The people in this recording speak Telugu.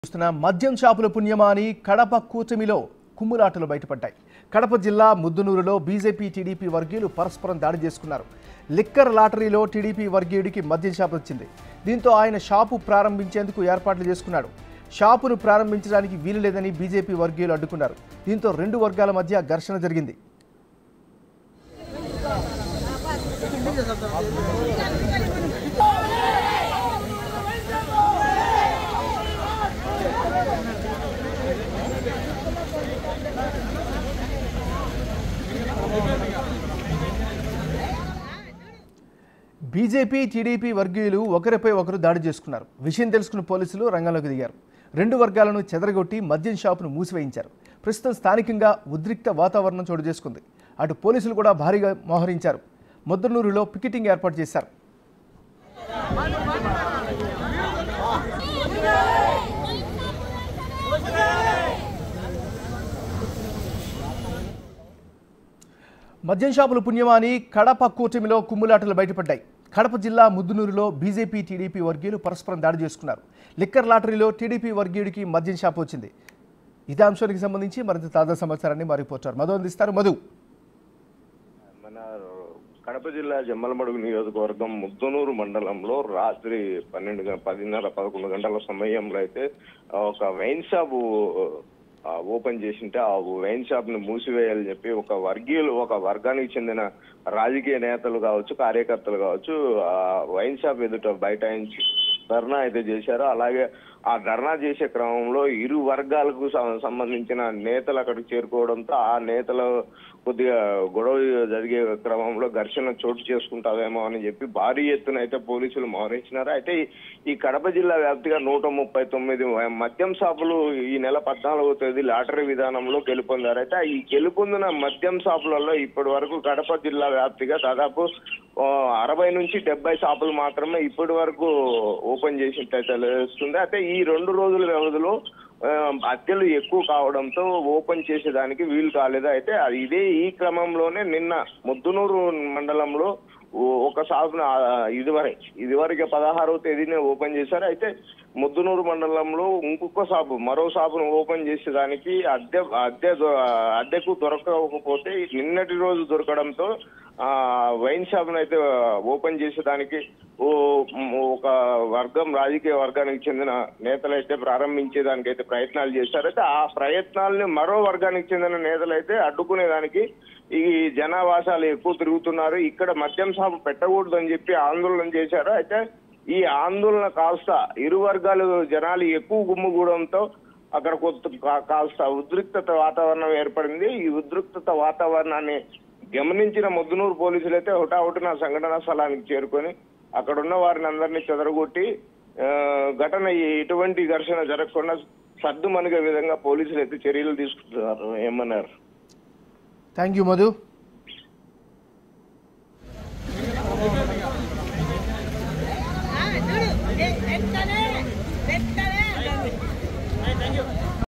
చూస్తున్న మద్యం షాపుల పుణ్యమా అని కడప కూటమిలో కుమ్ములాటలు బయటపడ్డాయి కడప జిల్లా ముద్దునూరులో బీజేపీ టీడీపీ వర్గీయులు పరస్పరం దాడి చేసుకున్నారు లిక్కర్ లాటరీలో టీడీపీ వర్గీయుడికి మద్యం షాపు వచ్చింది దీంతో ఆయన షాపు ప్రారంభించేందుకు ఏర్పాట్లు చేసుకున్నాడు షాపును ప్రారంభించడానికి వీలు లేదని బీజేపీ వర్గీయులు అడ్డుకున్నారు దీంతో రెండు వర్గాల మధ్య ఘర్షణ జరిగింది బీజేపీ టీడీపీ వర్గీయులు ఒకరిపై ఒకరు దాడి చేసుకున్నారు విషయం తెలుసుకున్న పోలీసులు రంగంలోకి దిగారు రెండు వర్గాలను చెదరగొట్టి మద్యం షాపును మూసివేయించారు ప్రస్తుతం స్థానికంగా ఉద్రిక్త వాతావరణం చోటు చేసుకుంది అటు పోలీసులు కూడా భారీగా మోహరించారు ముద్దనూరులో పికెటింగ్ ఏర్పాటు చేశారు మద్యం షాపుల పుణ్యమా అని కడప కూటమిలో కుమ్ములాటలు బయటపడ్డాయి కడప జిల్లా ముద్దునూరులో బీజేపీ టీడీపీ వర్గీయులు పరస్పరం దాడి చేసుకున్నారు లిక్కర్ లాటరీలో టీడీపీ వర్గీయుడికి మద్యం షాపు వచ్చింది ఇదే అంశానికి సంబంధించి మరింత తాజా సమాచారాన్ని మా రిపోర్టర్ మధు అందిస్తారు మధు మన కడప జిల్లా జమ్మలమడుగు నియోజకవర్గం ముద్దనూరు మండలంలో రాత్రి పన్నెండు గ- పదిన్నర పదకొండు గంటల సమయంలో అయితే ఆ, ఒక వైన్ షాపు ఆ, ఓపెన్ చేసింటే ఆ వైన్ షాప్ ని మూసివేయాలని చెప్పి ఒక వర్గీయులు ఒక వర్గానికి చెందిన రాజకీయ నేతలు కావచ్చు కార్యకర్తలు కావచ్చు ఆ వైన్ షాప్ ఎదుట బైఠాయించి ధర్నా అయితే చేశారు అలాగే ఆ ధర్నా చేసే క్రమంలో ఇరు వర్గాలకు సం- సంబంధించిన నేతలు అక్కడికి చేరుకోవడంతో ఆ నేతలు కొద్దిగా గొడవ జరిగే క్రమంలో ఘర్షణ చోటు చేసుకుంటావేమో అని చెప్పి భారీ ఎత్తున అయితే పోలీసులు మోహరించినారు అయితే ఈ- ఈ కడప జిల్లా వ్యాప్తిగా నూట ముప్పై తొమ్మిది మద్యం షాపులు ఈ నెల పద్నాలుగో తేదీ లాటరీ విధానంలో గెలుపొందారు అయితే ఈ గెలుపొందిన మద్యం షాపులలో ఇప్పటి వరకు కడప జిల్లా వ్యాప్తిగా దాదాపు ఆ, అరవై నుంచి డెబ్బై షాపులు మాత్రమే ఇప్పటి వరకు ఓపెన్ చేసినట్టు తెలుస్తుంది అయితే ఈ రెండు రోజుల వ్యవధిలో ఆ, హత్యలు ఎక్కువ కావడంతో ఓపెన్ చేసేదానికి వీలు కాలేదు అయితే అది ఇదే ఈ క్రమంలోనే నిన్న ముద్దునూరు మండలంలో ఓ- ఒక షాపును ఆ, ఇదివరే ఇదివరకే పదహారవ తేదీనే ఓపెన్ చేశారు అయితే ముద్దునూరు మండలంలో ఇంకొక షాపు మరో షాపును ఓపెన్ చేసేదానికి అద్దె అద్దె దొ- అద్దెకు దొరకకపోతే నిన్నటి రోజు దొరకడంతో ఆ వైన్ షాప్ అయితే ఓపెన్ చేసేదానికి ఓ ఒక వర్గం రాజకీయ వర్గానికి చెందిన నేతలు అయితే ప్రారంభించేదానికి అయితే ప్రయత్నాలు చేశారు అయితే ఆ ప్రయత్నాలని మరో వర్గానికి చెందిన నేతలు అయితే అడ్డుకునేదానికి ఈ జనావాసాలు ఎక్కువ తిరుగుతున్నారు ఇక్కడ మద్యం షాపు పెట్టకూడదు అని చెప్పి ఆందోళన చేశారు అయితే ఈ ఆందోళన కాస్త ఇరు వర్గాలు జనాలు ఎక్కువ గుమ్ముగూడంతో అక్కడ కొత్త కా- కాస్త ఉద్రిక్తత వాతావరణం ఏర్పడింది ఈ ఉద్రిక్తత వాతావరణాన్ని గమనించిన ముద్దునూరు పోలీసులు అయితే హుటాహుటిన సంఘటనా స్థలానికి చేరుకొని అక్కడ ఉన్న వారిని అందరినీ చెదరగొట్టి ఆ, ఘటన ఎటువంటి ఘర్షణ జరగకుండా సర్దుమణిగే విధంగా పోలీసులు అయితే చర్యలు తీసుకుంటున్నారు ఏమన్నారు థ్యాంక్ యూ మధు